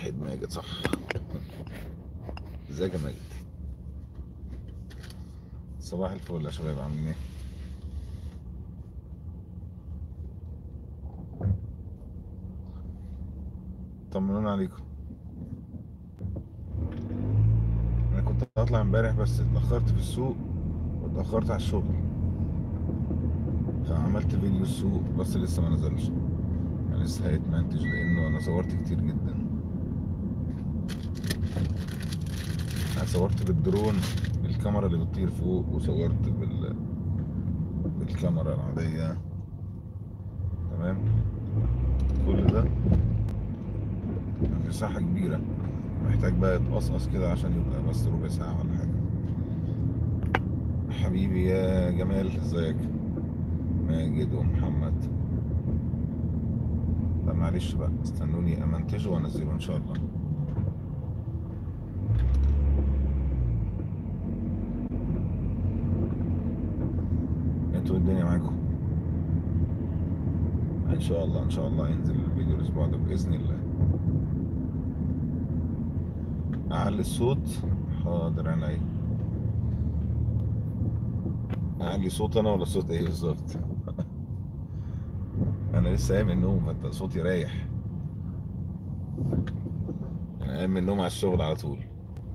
واحد ماجد صح ازيك يا ماجد صباح الفل يا شباب عاملين ايه طمنونا عليكم انا كنت هطلع امبارح بس اتاخرت في السوق واتاخرت على الشغل فعملت فيديو السوق بس لسه ما نزلش يعني لسه هيتمنتج لانه انا صورت كتير جدا انا صورت بالدرون بالكاميرا اللي بتطير فوق وصورت بال بالكاميرا العادية تمام كل ده مساحة كبيرة محتاج بقى يتقصقص كده عشان يبقى بس ربع ساعة ولا حاجة حبيبي يا جمال ازيك ماجد ومحمد لا معلش بقى استنوني امنتجه وانزله ان شاء الله انتوا الدنيا معاكم ان شاء الله ان شاء الله ينزل الفيديو الاسبوع ده باذن الله اعلي الصوت حاضر عينيا اعلي صوت انا ولا صوت ايه بالظبط انا لسه قايم من النوم فانت صوتي رايح انا قايم من النوم على الشغل على طول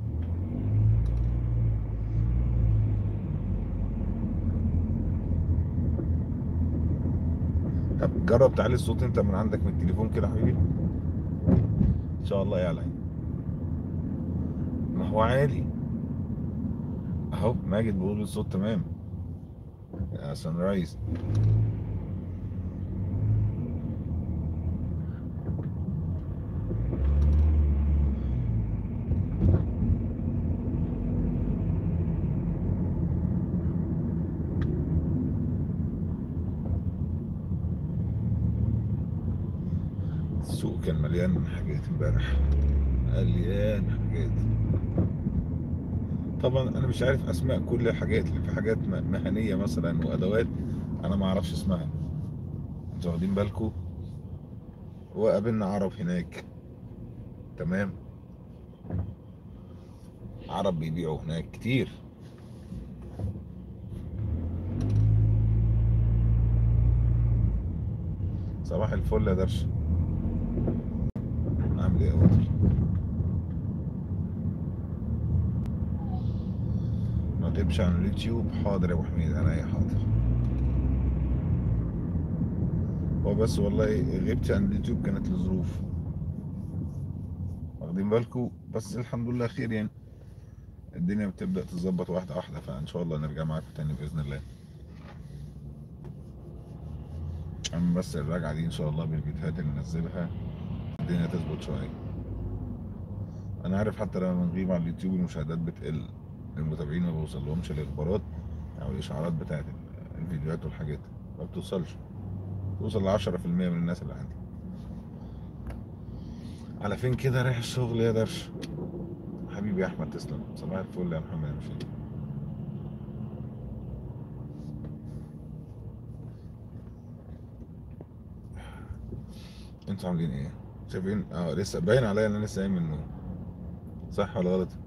طب جرب تعلي الصوت انت من عندك من التليفون كده يا حبيبي ان شاء الله يعلى ما هو عالي اهو ماجد بيقول الصوت تمام يا سان رايز السوق كان مليان حاجات امبارح مليان حاجات طبعا انا مش عارف اسماء كل الحاجات اللي في حاجات م- مهنيه مثلا وادوات انا ما اعرفش اسمها انتوا واخدين بالكم وقابلنا عرب هناك تمام عرب بيبيعوا هناك كتير صباح الفل يا درش عامل ايه يا وتر ما تغيبش عن اليوتيوب حاضر يا ابو حميد انا حاضر هو بس والله غبت عن اليوتيوب كانت لظروف واخدين بالكم بس الحمد لله خير يعني الدنيا بتبدأ تتظبط واحدة واحدة فإن شاء الله نرجع معاكم تاني بإذن الله أما بس الرجعة دي إن شاء الله بالفيديوهات اللي ننزلها الدنيا تظبط شوية أنا عارف حتى لما بنغيب على اليوتيوب المشاهدات بتقل المتابعين ما بيوصلهمش الإخبارات أو الإشعارات بتاعت الفيديوهات والحاجات ما بتوصلش توصل ل 10% من الناس اللي عندي على فين كده رايح الشغل يا درش حبيبي يا احمد تسلم صباح الفل يا محمد يا مشيد انتوا عاملين ايه شايفين اه لسه باين عليا ان انا لسه قايم من النوم صح ولا غلط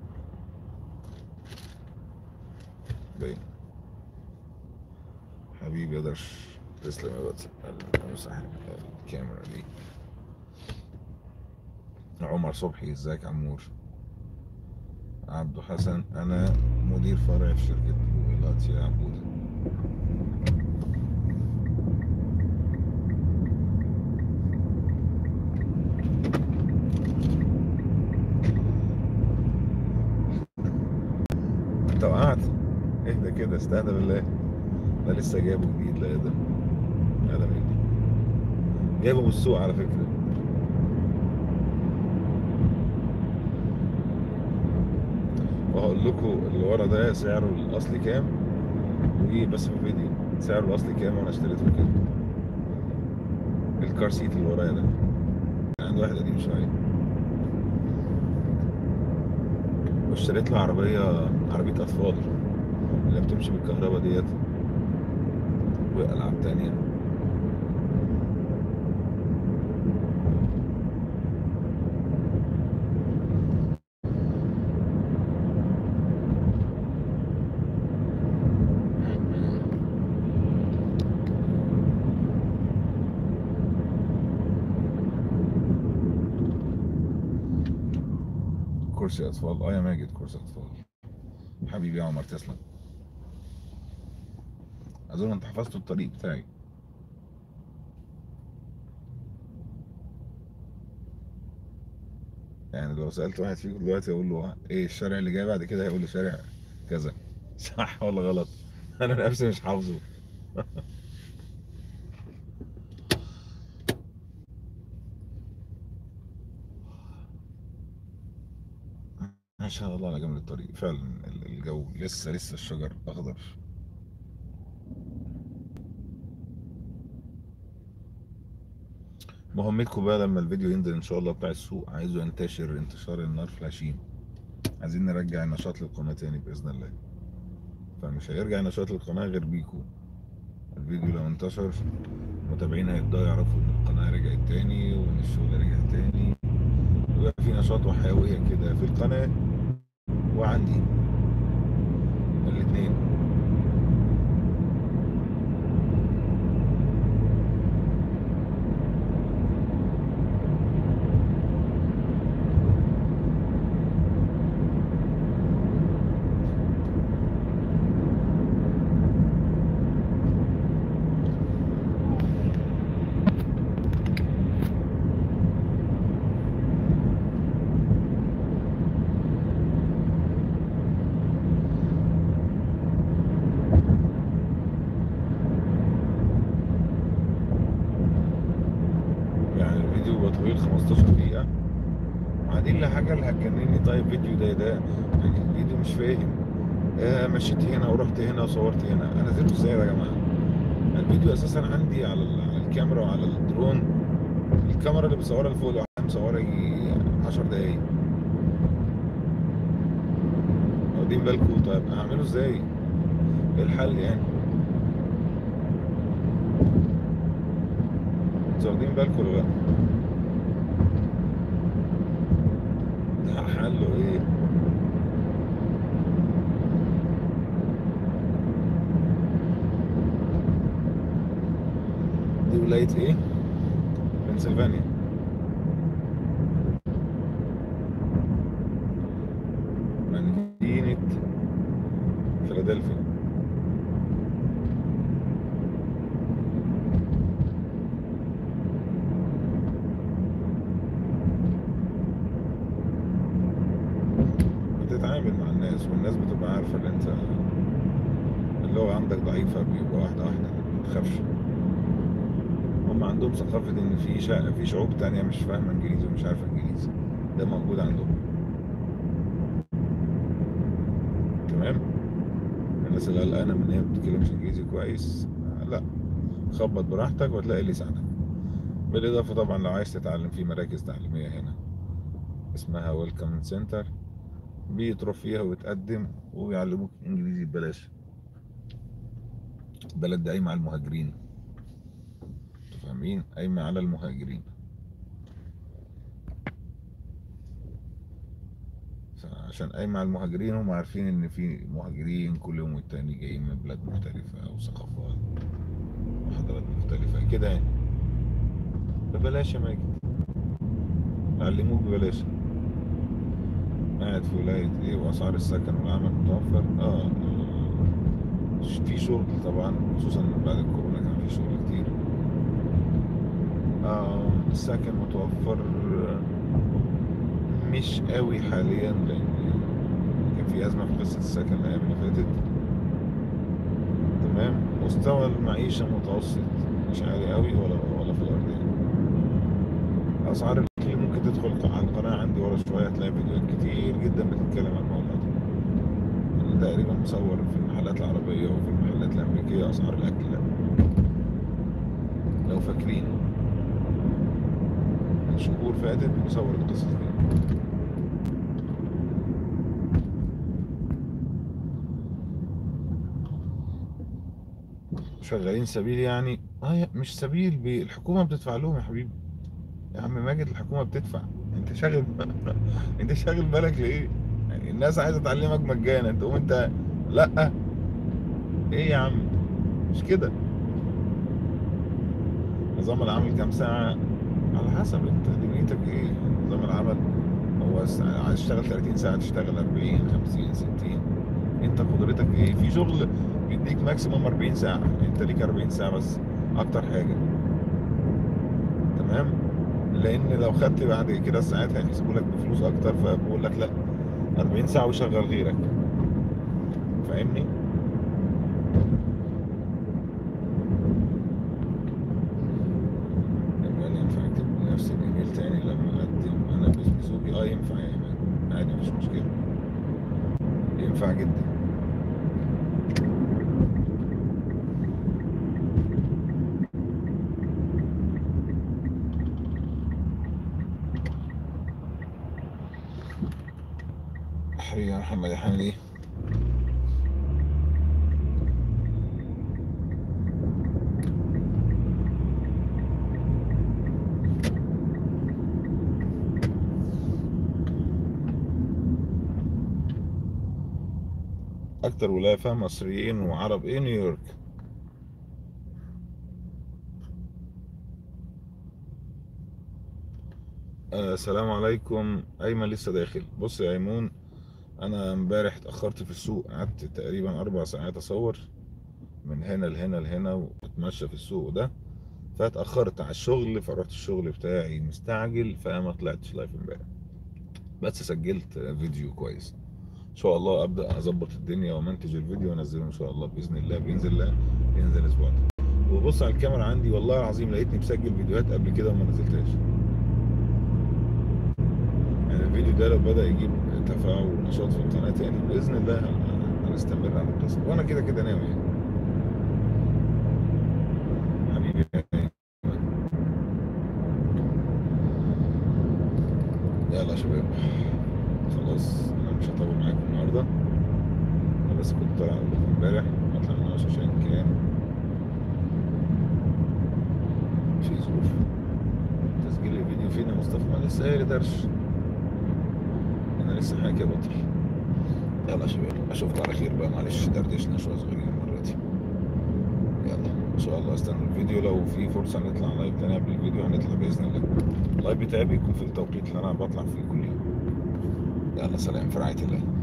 باين حبيبي يا درش تسلم يا واتس امسح الكاميرا دي عمر صبحي ازيك يا عمور عبدو حسن انا مدير فرع في شركة موبايلات يا عبود انت وقعت اهدى كده استهدى بالله ده لسه جايبه جديد لا ده هذا مين جايبه من السوق على فكرة وهقول لكم اللي ورا ده سعره الاصلي كام وايه بس في فيديو سعره الاصلي كام وانا اشتريته كام الكار سيت اللي ورايا ده كان عند واحد قديم شويه واشتريت له عربيه عربيه اطفال اللي بتمشي بالكهرباء ديت والعاب تانية كرسي اطفال اه يا ماجد كرسي اطفال حبيبي يا عمر تسلم اظن انت حفظت الطريق بتاعي يعني لو سألت واحد فيكم دلوقتي اقول له ايه الشارع اللي جاي بعد كده هيقول لي شارع كذا صح ولا غلط انا نفسي مش حافظه ما شاء الله على جمال الطريق فعلا ال- الجو لسه لسه الشجر اخضر مهمتكم بقى لما الفيديو ينزل ان شاء الله بتاع السوق عايزه ينتشر انتشار النار في الهشيم عايزين نرجع النشاط للقناة تاني بإذن الله فمش هيرجع النشاط للقناة غير بيكو الفيديو لو انتشر المتابعين هيبدأوا يعرفوا إن القناة رجعت تاني وإن الشغل رجع تاني ويبقى في نشاط وحيوية كده في القناة وعندي الاتنين يعني الفيديو يبقى طويل 15 دقيقة بعدين لحاجة اللي هتجنني طيب فيديو ده ده يعني الفيديو مش فاهم آه مشيت هنا ورحت هنا وصورت هنا انا نزلته ازاي يا جماعة الفيديو اساسا عندي على ال- على الكاميرا وعلى الدرون الكاميرا اللي بصورها لفوق لوحدها مصورة يجي 10 دقايق واخدين بالكم طيب هعمله ازاي؟ ايه الحل يعني؟ انتوا واخدين بالكم ولا لا؟ ده حله ايه؟ دي ولاية ايه؟ بنسلفانيا مدينة فيلادلفيا بتتعامل مع الناس والناس بتبقى عارفة ان انت اللغة عندك ضعيفة بيبقى واحدة واحدة ما تخافش هم عندهم ثقافة ان في شع... في شعوب تانية مش فاهمة انجليزي ومش عارفة انجليزي ده موجود عندهم تمام الناس اللي قلقانة من ان هي ما بتتكلمش انجليزي كويس آه، لا خبط براحتك وتلاقي اللي يساعدك بالإضافة طبعا لو عايز تتعلم في مراكز تعليمية هنا اسمها ويلكم سنتر بتروح فيها وتقدم ويعلموك انجليزي ببلاش البلد ده قايمة على المهاجرين انتوا فاهمين قايمة على المهاجرين عشان قايمة على المهاجرين هم عارفين ان في مهاجرين كل يوم والتاني جايين من بلاد مختلفة وثقافات وحضارات مختلفة كده يعني ببلاش يا ماجد علموك ببلاش قاعد في ولاية ايه واسعار السكن والعمل متوفر اه آه، في شغل طبعا خصوصا بعد الكورونا كان في شغل كتير آه السكن متوفر آه، مش قوي حاليا لان كان في ازمه في قصه السكن الايام اللي فاتت تمام مستوى المعيشه متوسط مش عالي قوي ولا ولا في الارض يعني اسعار الاكل ممكن تدخل على القناه عندي ورا شويه تلاقي فيديوهات كتير جدا بتتكلم عن الموضوع ده أنا تقريبا مصور في المحلات العربيه وفي المحلات الامريكيه اسعار الاكل لو فاكرين من شهور فاتت مصور القصص دي شغالين سبيل يعني اه يا- مش سبيل بي- الحكومه بتدفع لهم يا حبيبي يا عم ماجد الحكومه بتدفع انت شاغل انت شاغل بالك ليه يعني الناس عايزه تعلمك مجانا تقوم انت لا ايه يا عم مش كده نظام العمل كام ساعه على حسب انت دنيتك ايه نظام العمل هو س- عايز تشتغل 30 ساعة تشتغل 40 50 60 انت قدرتك ايه في شغل بيديك ماكسيموم 40 ساعة انت ليك 40 ساعة بس اكتر حاجة تمام لان لو خدت بعد كده ساعات هيحسبوا لك بفلوس اكتر فبقول لك لا 40 ساعة وشغل غيرك فاهمني كمان ينفع اكتب نفس الايميل تاني لما اقدم انا باسم زوجي اه ينفع يا ايمان عادي مفيش مشكلة ينفع جدا حبيبي يا محمد يا حامد ايه اكتر ولاية فيها مصريين وعرب ايه نيويورك آه السلام عليكم ايمن لسه داخل بص يا ايمون انا امبارح اتاخرت في السوق قعدت تقريبا اربع ساعات اصور من هنا لهنا لهنا واتمشى في السوق ده فاتاخرت على الشغل فرحت الشغل بتاعي مستعجل فما طلعتش لايف امبارح بس سجلت فيديو كويس ان شاء الله ابدا اظبط الدنيا ومنتج الفيديو وانزله ان شاء الله باذن الله باذن الله ينزل الاسبوع ده وبص على الكاميرا عندي والله العظيم لقيتني مسجل فيديوهات قبل كده وما نزلتهاش يعني الفيديو ده لو بدا يجيب تفاعل ونشاط في القناه تاني باذن الله هن- هنستمر على القصه وانا كده كده ناوي يعني حبيبي يا أيمن. يلا يا شباب خلاص انا مش هطول معاكم النهارده انا بس كنت طالع اقول لكم امبارح ما طلعناش عشان كان في ظروف تسجيل الفيديو فين يا مصطفى ما لسه قايل درش انا لسه حاجه بطل يلا يا شباب اشوفكم على خير بقى معلش دردشنا شويه صغيرين المره دي يلا ان شاء الله استنوا الفيديو لو في فرصه نطلع لايف تاني قبل الفيديو هنطلع باذن الله اللايف بتاعي بيكون في التوقيت اللي انا بطلع فيه كل يوم يلا سلام في رعايه الله